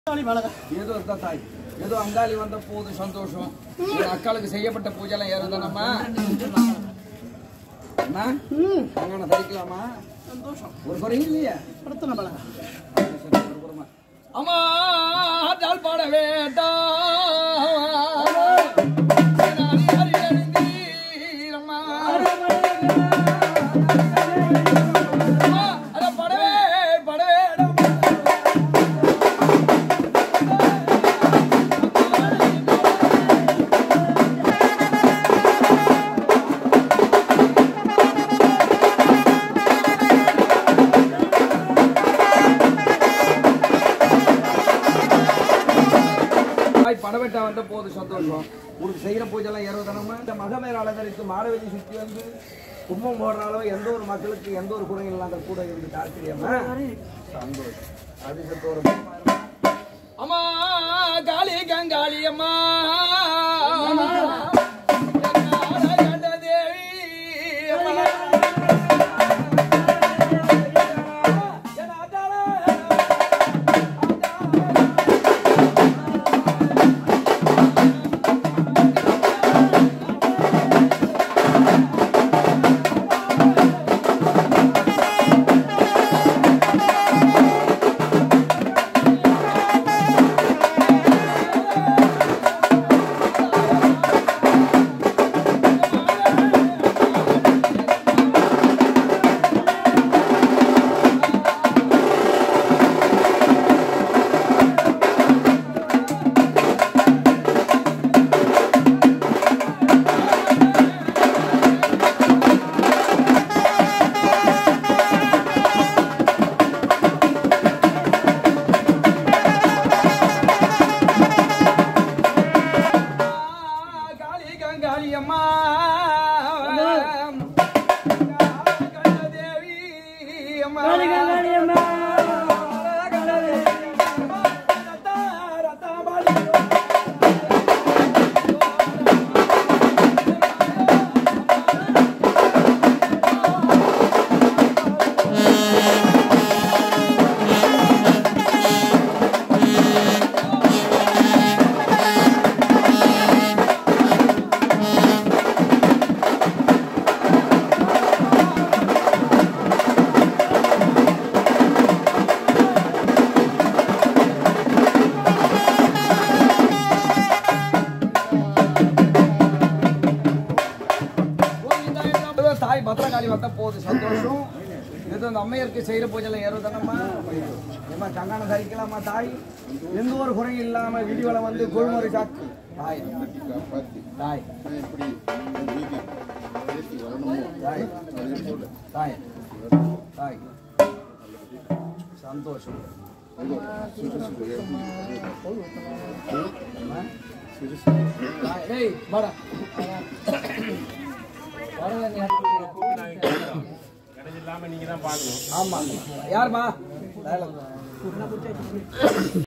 ஏதோ இருந்தா தாய் ஏதோ அங்காளி வந்த போது சந்தோஷம் ஒரு அக்காளுக்கு செய்யப்பட்ட பூஜை எல்லாம் ஏறுதானம்மா அண்ணா அங்கே தரிக்கலாமா ஒரு குறையும் இல்லையா அம்மா ஆட்டால் பாட வேண்டாம் நானே அறியறிந்தீரம்மா. அம்மா, அட படவே படவே தாய் படவெட்டா வந்த போது சந்தோஷம் உனக்கு செய்யற பூஜை எல்லாம் ஏறுவதானமா இந்த மகமேல அலங்கரித்து மாடவெளி சுற்றி வந்து கும்பம் போடுறாலோ எந்த ஒரு மக்களுக்கு எந்த ஒரு குறையும் இல்லாத கூட இருக்கு ஆச்சரியமா சந்தோஷம் அதிசத்தோட அம்மா காளி கங்காளி அம்மா தேவி அம்மா என் ஆத்தாளே காளி கங்காளி அம்மா தேவி அம்மா தாய் பத்திரகாளி வந்த போது சந்தோஷம் இது அந்த அம்மையருக்கு செய்யற பூஜையில ஏறுதானம்மா ஏமா சங்கான சரிக்கலாமா தாய் எந்த ஒரு குறையும் இல்லாம விடிவளம் வந்து குழுமுறை சாக்கு தாய் தாய் தாய் தாய் தாய் சந்தோஷம் அம்மா. தாய், ஏய், வாடா. வாடா, நீ இல்லாம நீங்க தான் பார்க்கணும் ஆமா யாருமா